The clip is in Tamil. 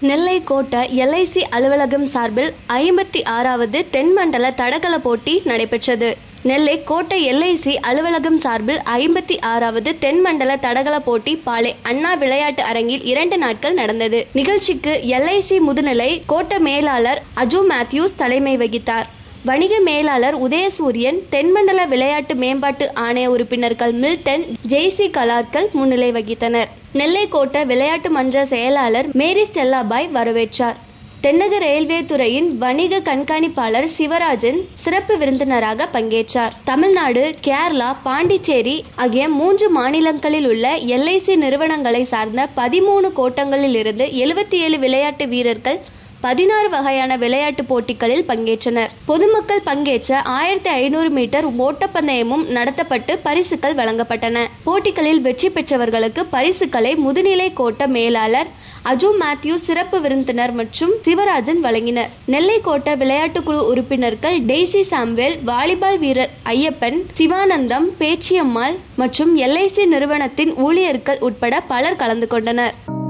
நெல்லை கோட்ட எல்ஐசி அலுவலகம் சார்பில் ஐம்பத்தி ஆறாவது தென்மண்டல தடகள போட்டி நடைபெற்றது நெல்லை கோட்டை எல்ஐசி அலுவலகம் சார்பில் ஐம்பத்தி ஆறாவது தென்மண்டல தடகள போட்டி பாலை அண்ணா விளையாட்டு அரங்கில் இரண்டு நாட்கள் நடந்தது நிகழ்ச்சிக்கு எல்ஐசி முதுநிலை கோட்ட மேலாளர் அஜு மேத்யூஸ் தலைமை வகித்தார் வணிக மேலாளர் உதயசூரியன் தென்மண்டல விளையாட்டு மேம்பாட்டு ஆணைய உறுப்பினர்கள் மில்டன் ஜெய்சி கலார்கல் முன்னிலை வகித்தனர் நெல்லை கோட்ட விளையாட்டு மன்ற செயலாளர் மேரி ஸ்டெல்லாபாய் வரவேற்றார் தென்னக ரயில்வே துறையின் வணிக கண்காணிப்பாளர் சிவராஜன் சிறப்பு விருந்தினராக பங்கேற்றார் தமிழ்நாடு கேரளா பாண்டிச்சேரி ஆகிய மூன்று மாநிலங்களில் உள்ள எல்ஐசி நிறுவனங்களை சார்ந்த பதிமூணு கோட்டங்களில் இருந்து எழுபத்தி ஏழு விளையாட்டு வீரர்கள் பதினாறு வகையான விளையாட்டு போட்டிகளில் பங்கேற்றனர் பொதுமக்கள் பங்கேற்ற ஆயிரத்தி ஐநூறு மீட்டர் ஓட்டப்பந்தயமும் நடத்தப்பட்டு பரிசுகள் வழங்கப்பட்டன போட்டிகளில் வெற்றி பெற்றவர்களுக்கு பரிசுகளை முதுநிலை கோட்ட மேலாளர் அஜு மேத்யூ சிறப்பு விருந்தினர் மற்றும் சிவராஜன் வழங்கினர் நெல்லை கோட்ட விளையாட்டுக்குழு உறுப்பினர்கள் டெய்சி சாம்வேல் வாலிபால் வீரர் ஐயப்பன் சிவானந்தம் பேச்சியம்மாள் மற்றும் எல்ஐசி நிறுவனத்தின் ஊழியர்கள் உட்பட பலர் கலந்து கொண்டனர்